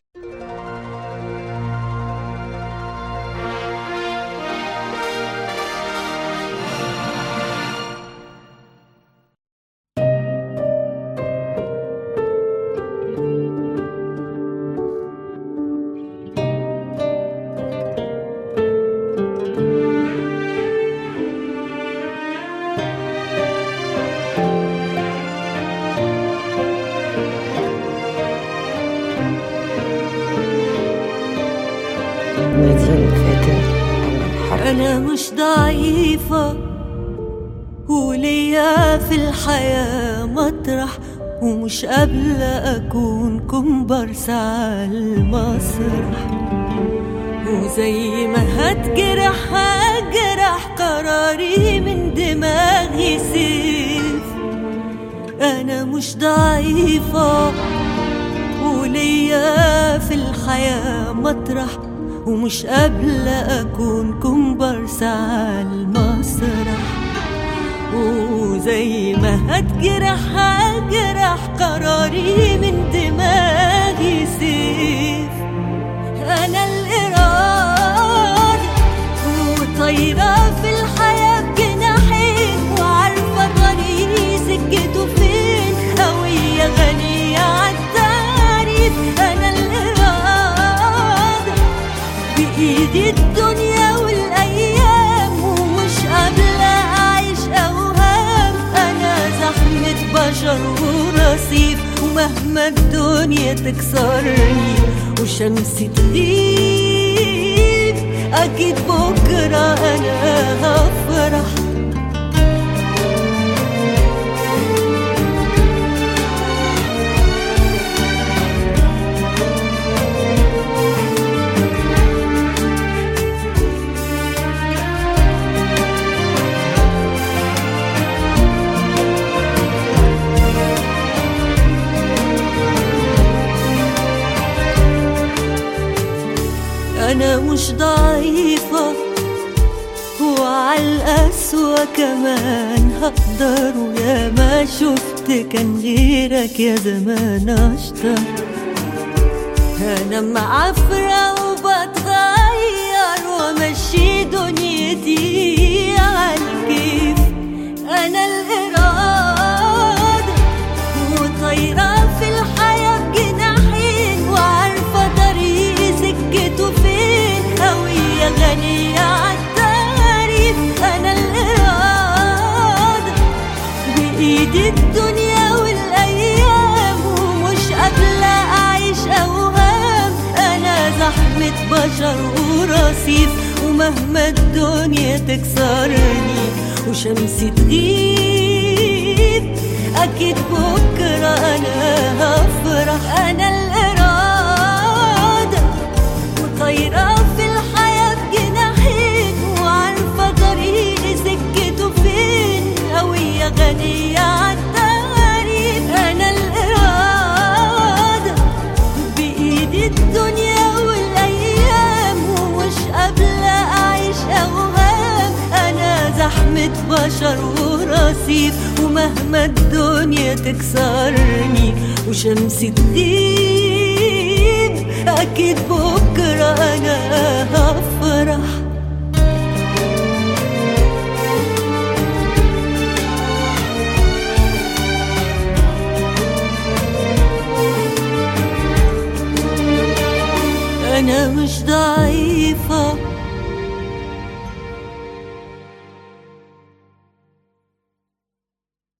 أنا مش ضعيفة وليا في الحياة مطرح ومش قابلة أكون كومبارس على المسرح وزي ما هتجرح هجرح قراري من دماغي سيف أنا مش ضعيفة وليا في الحياة مطرح ومش قابلة أكون كومبارس على المسرح وزي ما هتجرح هجرح قراري من دماغي سيف أنا الإرادة وطايرة في الحياة بجناحين وعارفة طريقي سكته فين هوية غنية عالتعريف أنا الإرادة بإيدي الدنيا والأيام ومش قابلة أعيش أوهام أنا زحمة بشر ورصيف ومهما الدنيا تكسرني وشمسي تغيب أكيد بكرة أنا هفرح أنا مش ضعيفة وعلى القسوة كمان هقدر ويا ما شفت كان غيرك يا زمان أشطر أنا معفرة وبتغير وأمشي دنيتي عالكيف أنا الإرادة وطايرة في الحياة بجناحين وعارفة طريقي سكته فين هوية غنية عالتعريف أنا الإرادة بإيدي الدنيا والأيام ومش قابلة أعيش أوهام أنا زحمة بشر ورصيف ومهما الدنيا تكسرني وشمسي تغيب أكيد بكرة أنا هفرح أنا الإرادة وطايرة في الحياة بجناحين وعارفة طريقي سكته فين هوية غنية عالتعريف أنا الإرادة بإيدي الدنيا والأيام ومش قابلة أعيش أوهام أنا زحمة بشر ورصيف ومهما الدنيا تكسرني وشمسي تغيب أكيد بكرة أنا هفرح أنا مش ضعيف